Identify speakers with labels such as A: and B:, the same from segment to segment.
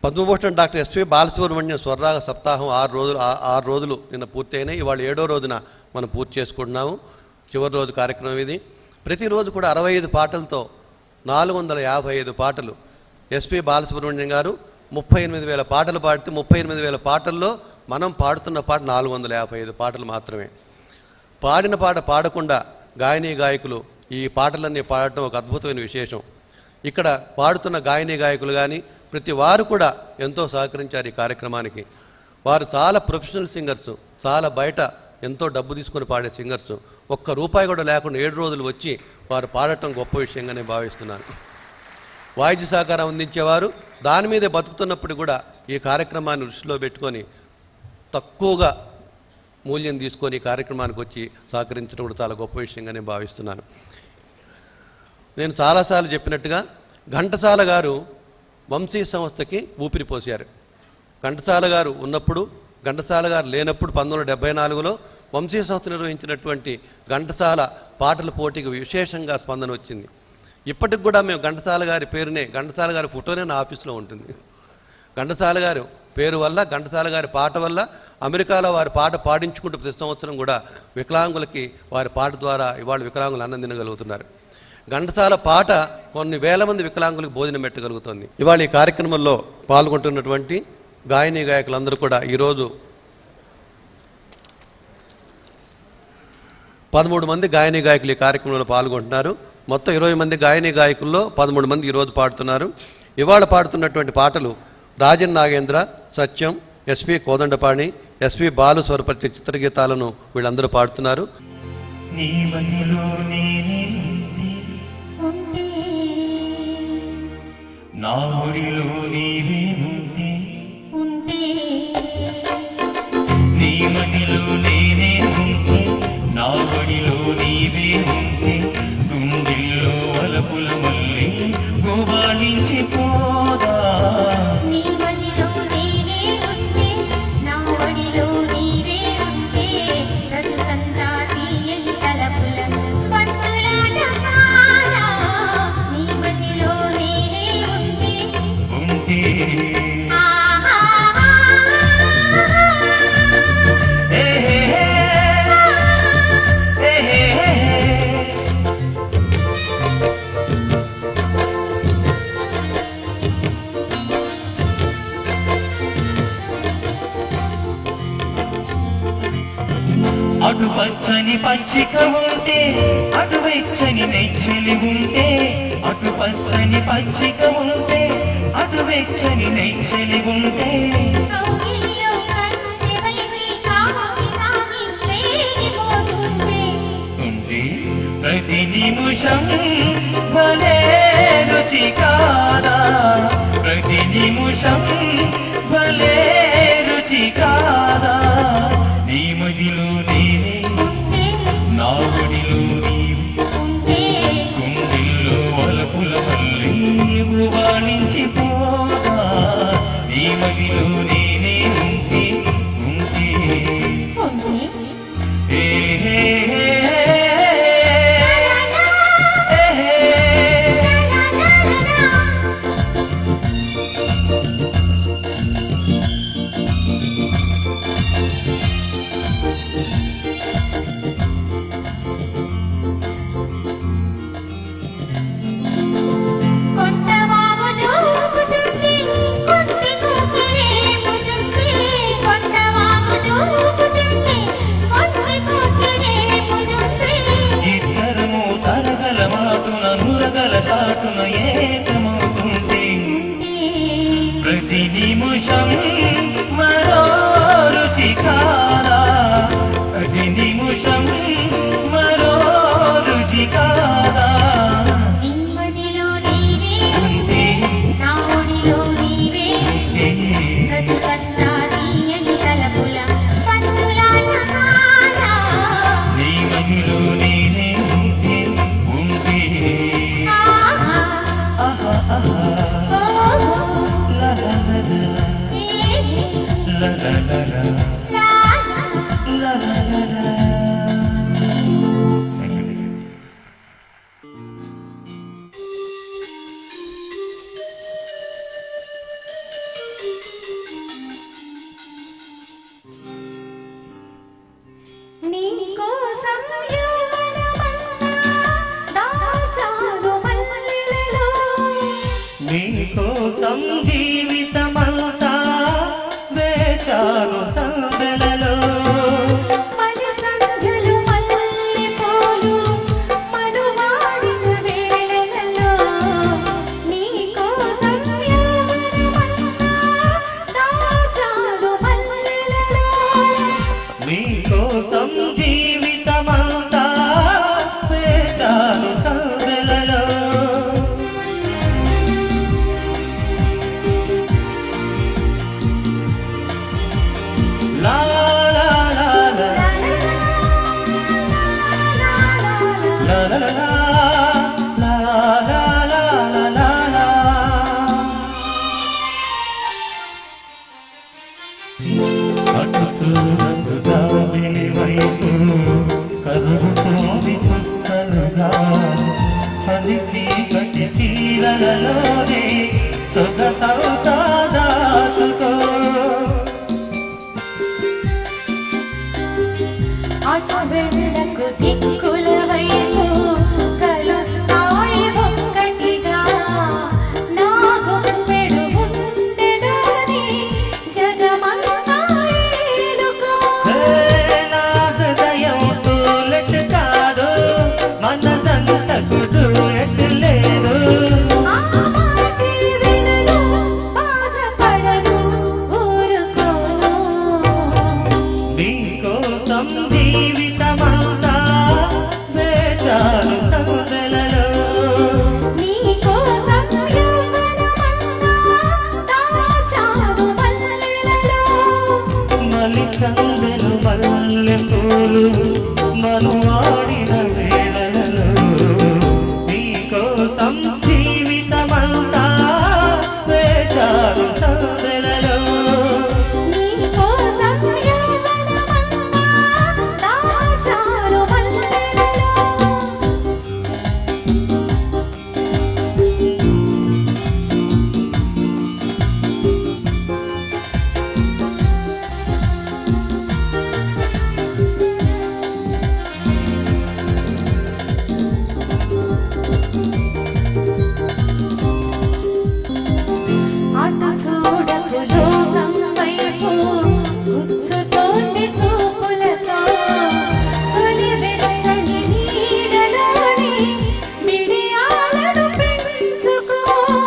A: Padma Bhushan doctor SV Balasubrahmanyam స్వర్రాగ సప్తాహం ఆరు రోజులు ఆ- ఆరు రోజులు నిన్న పూర్తయినాయి ఇవాళ ఏడో రోజున మనం పూర్తి చేసుకుంటున్నాము చివరి రోజు కార్యక్రమం ఇది ప్రతిరోజు కూడా అరవై ఐదు పాటలతో నాలుగు వందల యాభై ఐదు పాటలు ఎస్పి బాలసుబ్రహ్మణ్యం గారు ముప్పై ఎనిమిది వేల పాటలు పాడితే ముప్పై ఎనిమిది వేల పాటల్లో మనం పాడుతున్న పాట నాలుగు వందల యాభై ఐదు పాటలు మాత్రమే పాడిన పాట పాడకుండా గాయని గాయకులు ఈ పాటలన్నీ పాడటం ఒక అద్భుతమైన విశేషం ఇక్కడ పాడుతున్న గాయని గాయకులు కానీ ప్రతి వారు కూడా ఎంతో సహకరించారు ఈ కార్యక్రమానికి వారు చాలా ప్రొఫెషనల్ సింగర్స్ చాలా బయట ఎంతో డబ్బు తీసుకొని పాడే సింగర్స్ ఒక్క రూపాయి కూడా లేకుండా ఏడు రోజులు వచ్చి వారు పాడటం గొప్ప విషయంగా నేను భావిస్తున్నాను వాయిద్య సహకారం అందించేవారు దాని మీదే బతుకుతున్నప్పుడు కూడా ఈ కార్యక్రమాన్ని దృష్టిలో పెట్టుకొని తక్కువగా మూల్యం తీసుకొని ఈ కార్యక్రమానికి వచ్చి సహకరించడం కూడా చాలా గొప్ప విషయంగా నేను భావిస్తున్నాను నేను చాలాసార్లు చెప్పినట్టుగా ఘంటసాల గారు వంశీ సంస్థకి ఊపిరి పోసారు ఘంటసాల గారు ఉన్నప్పుడు ఘంటసాల గారు లేనప్పుడు పంతొమ్మిది వందల డెబ్బై నాలుగులో వంశీ సంస్థ నిర్వహించినటువంటి ఘంటసాల పాటల పోటీకి విశేషంగా స్పందన వచ్చింది ఇప్పటికి కూడా మేము ఘంటసాల గారి పేరునే ఘంటసాల గారి ఫోటోనే నా ఆఫీస్లో ఉంటుంది ఘంటసాల గారు పేరు వల్ల ఘంటసాల గారి పాట వల్ల అమెరికాలో వారి పాట పాడించుకుంటూ ప్రతి సంవత్సరం కూడా వికలాంగులకి వారి పాట ద్వారా ఇవాళ వికలాంగులు అన్నం తినగలుగుతున్నారు ఘంటసాల పాట కొన్ని వేల మంది వికలాంగులకు భోజనం పెట్టగలుగుతుంది ఇవాళ ఈ కార్యక్రమంలో పాల్గొంటున్నటువంటి గాయని గాయకులందరూ కూడా ఈరోజు పదమూడు మంది గాయని గాయకులు ఈ కార్యక్రమంలో పాల్గొంటున్నారు మొత్తం ఇరవై మంది గాయని గాయకుల్లో పదమూడు మంది ఈరోజు పాడుతున్నారు ఇవాళ పాడుతున్నటువంటి పాటలు రాజన్ నాగేంద్ర సత్యం ఎస్వి కోదండపాణి ఎస్వి బాలు స్వరపరిచే చిత్రగీతాలను వీళ్ళందరూ పాడుతున్నారు
B: నీ మదిలో నేనే
C: ఉంటే
B: నా ఒడిలో నీవే ఉంటే
C: ఉంటే
B: నీ మదిలో నేనే ఉంటే నా ఒడిలో నీవే ఉంటే గుండెల్లో వలపుల మళ్ళీ గోబాలించి పోదా
C: నీ మదిలో నేనే ఉంటే నా ఒడిలో నీవే ఉంటే బ్రతుకంతా తీయని తలపుల పట్టులాట కాదా నీ మదిలో నేనే ఉంటే
B: ఉంటే
C: ఆహా
B: ఏ హే హే, ఏ హే హే. అటు పచ్చని పచ్చిక ఉంటే అటు వెచ్చని నెచ్చలి ఉంటే అటు పచ్చని పచ్చిక ఉంటే అటు వెచ్చని నెచ్చలి ఉంటే
C: కౌగిలిలో కన్నె వయసి కాకి కాకి రేగిపోతుంటే
B: ఉంటే ప్రతి నిమిషం భలే రుచి కాదా ప్రతి నిమిషం భలే రుచి కాదా నీ మదిలో నేనే
C: ఉంటే
B: నా ఒడిలో నీవు
C: ఉంటే
B: గుండెల్లో వలపుల మళ్ళీ వాణించి పోదా నీ మదిలో నేనే ఉంటే ఉంటే
C: ఉంటే
B: ఏ హే హే హే హే
C: కొండవాగు దూకుతుంటే కొద్ది కొక్కిరేపుతుంటే కొండవాగు దూకుతుంటే కొద్ది కొక్కిరేపుతుంటే
B: ఇద్దరము తరగల మాటున నురగల చాటున ఏకమవుతుంటే ప్రతి నిమిషం మరో రుచి కాదా ప్రతి నిమిషం మరో రుచి కాదా
C: నీ మదిలో నీవే
B: ఉంటే
C: నా ఒడిలో నీవే బ్రతుకంతా తీయని తలపుల పన్నులాట కాదా
B: నీ మదిలో నేనే ఉంటే ఉంటే
C: ఆహా
B: ఆహా ఆహా
C: ఓ
B: లా లా లా లా.
C: ఏ
B: నీకోసం జీవితమంతా వేచాను సందలలో
C: మలి సంధ్యలు మల్లె పూలు మనువాడిన వేళలలో నీకోసం యవ్వనమంతా దాచాను మల్లెలలో
B: నీకోసం జీవితమంతా వేచాను సందలలో లా లా లా లా లా లా లా లా లా లా లా లా లా అటు చూడకు దాని వైపు కరుగుతోంది చుక్కలుగా సది చీకటి చీరలలోనే సొగసవుతా దాచుకో
C: అటు వెళ్ళకు దిక్కుల వైపు కలుస్తాయి ఒక్కటిగా నా గుప్పెడు గుండెలోని జగమంతా ఏలుకో
B: హే, నా హృదయం టూలెట్ కాదు మనసంతకు డూయెట్ లేదు
C: ఆ మాటే వినను బాధపడను ఊరుకోను
B: నీకోసం జీవితమంతా వేచాను సందలలో
C: నీకోసం యవ్వనమంతా దాచాను మల్లెలలో
B: మలి సందెలు మల్లె పూలు మనువాడిన వేళలలో నీకోసం జీవితమంతా వేచాను సందలలో
C: నీకోసం యవ్వనమంతా దాచాను మల్లెలలో అటు చూడకు లోకం వైపు గుచ్చుతోంది చూపులతో తొలి వెచ్చని నీడలోని మిడియాలను పెంచుకో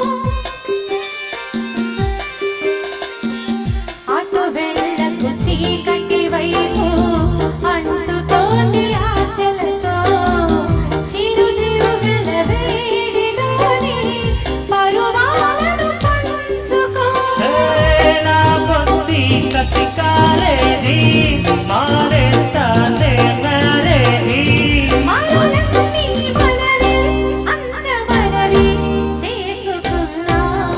C: అటు వెళ్ళకు చీకటి వైపు అంటుతోంది ఆశలతో చిరుదిరుగల వేడిలోని పరువాలను పంచుకో
B: హే, నా కొద్ది కసి కాలేది మారేస్తానే మారేది
C: మరులన్నీ మనవి అందమనవి చేసుకున్నా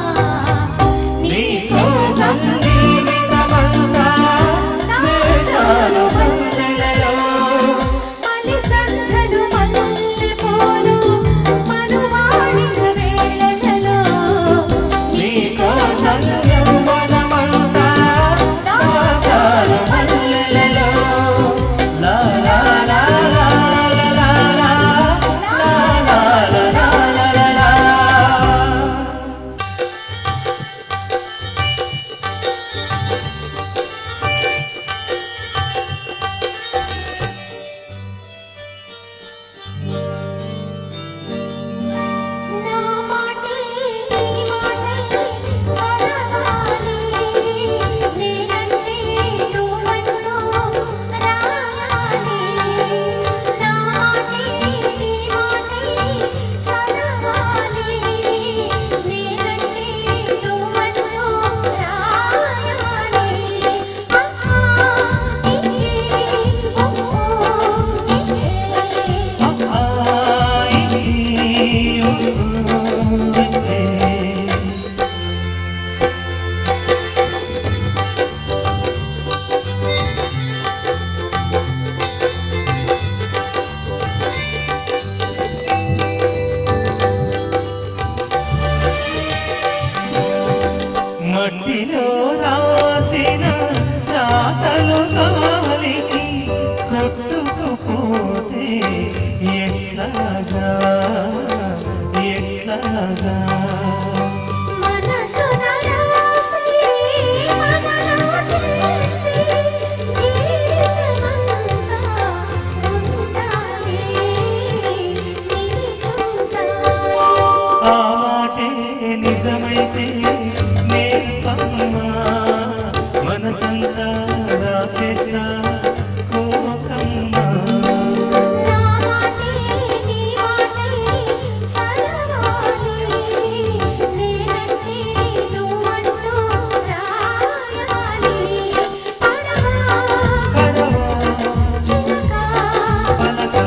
B: నీకోసం జీవితమంతా వేచాను మల్లెలలో
C: మలి సంధ్యలు మల్లె పూలు మనువాడిన వేళలలో
B: నీకోసం యవ్వనమంతా దాచాను మల్లెలలో లా లా లా లా లా లా లా లా లా లా లా లా
C: నా మాటే నీ మాటే చదవాలి నేనంటే నువ్వంటూ రాయాలి నా మాటే నీ మాటే చదవాలి నేనంటే నువ్వంటూ రాయాలి అహా ఈ ఓ
B: మట్టిలో రాసిన రాతలు కాలికి కొట్టుకుపోతే ఎట్లాగా ఎట్లాగా ఇష్టమైతే నేర్పమ్మా మనసంతా రాసేస్తా కోకమ్మా
C: నా మాటే నీ మాటే చదవాలి నేనంటే నువ్వంటూ రాయాలి పడవా
B: కడవా
C: చిలక
B: పలక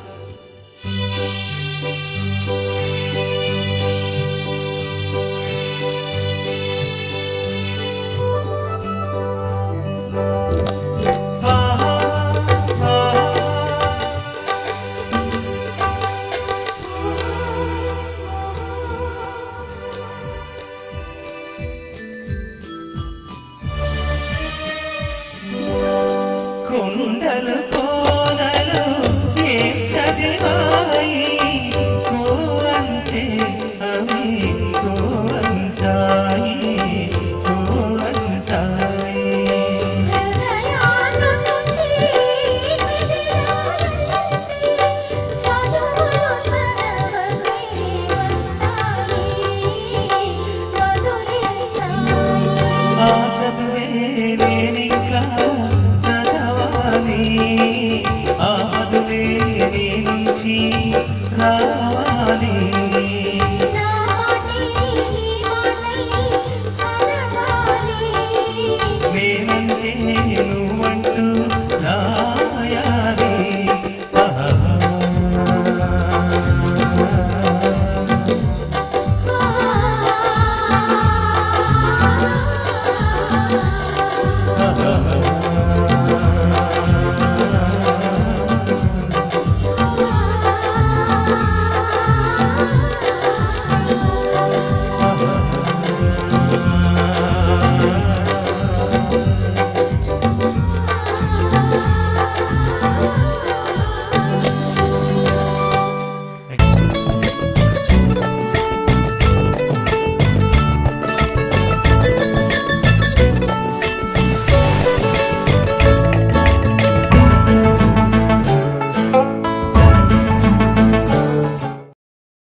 B: ఆహా ఆహా కొండలు